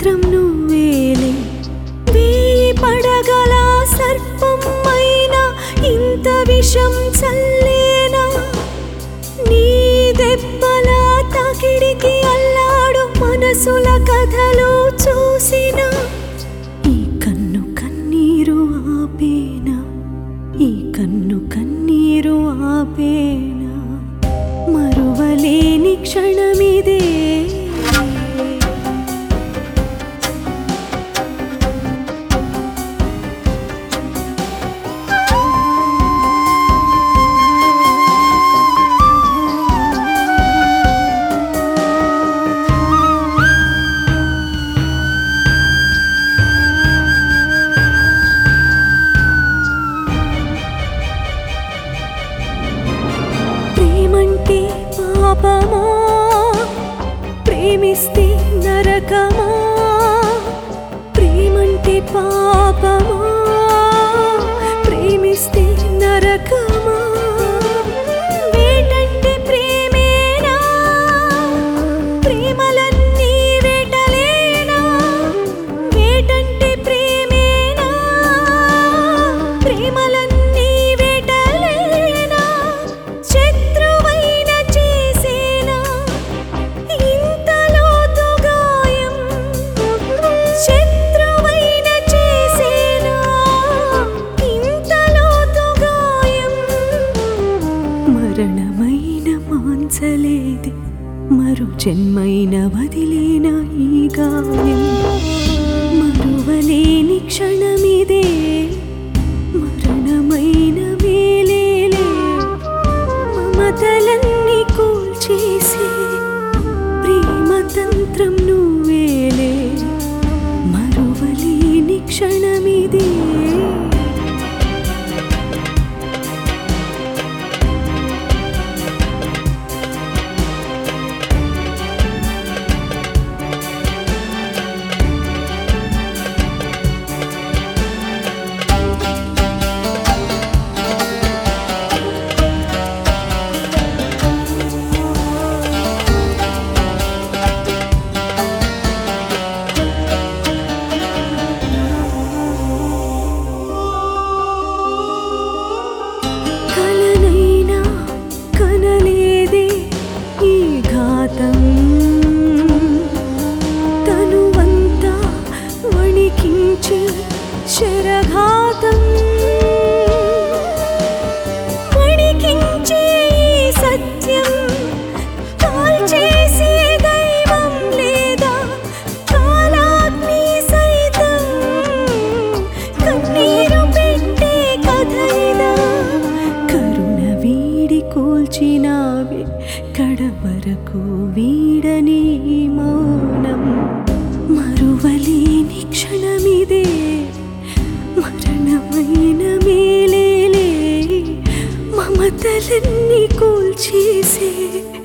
తంత్రం నువ్వేలే వేయి పడగల సర్పమైన ఇంత విషం చల్లేనా నీ దెబ్బల తాకిడికి అల్లాడు మనసుల కథలు చూసిన ఈ కన్ను కన్నీరు ఆపేనా ఈ కన్ను కన్నీరు ఆపేనా మరువలేని క్షణమిదే ప్రేమంటే పాపమా ప్రేమిస్తే నరకమా ప్రేమంటే పాపమా ప్రేమిస్తే నరకమా వేటంటే ప్రేమేనా ప్రేమలన్నీ వేటలేనా వేటంటే ప్రేమేనా ప్రేమలన్నీ వేటలేనా శత్రువైన చేసేనా ఇంతలోతు గాయం శత్రువైన చేసేనా ఇంతలోతు గాయం మరణమైన మాంచలేది మరు జన్మైన వదిలేన ఈ గాయం మరువలేని క్షణమిదే మరణమైన వేలేలే మమతలన్నీ కూల్చేసే ప్రేమ తంత్రం నువ్వేలే మరువలేని క్షణమిదే కలనైనా కనలేదే ఈ ఘాతం తనువంతా వణికించి శరఘాతం వణికించే ఈ సత్యం కాల్చేసే దైవం లేదా కాలాగ్ని సైతం కన్నీరు పెట్టే కథ ఇదా కరుణ వీడి కూల్చినావే కడవరకు వీడని ఈ మౌనం మరువలేని క్షణమిదే మరణమైన మేలేలే మమతలన్నీ కూల్చేసే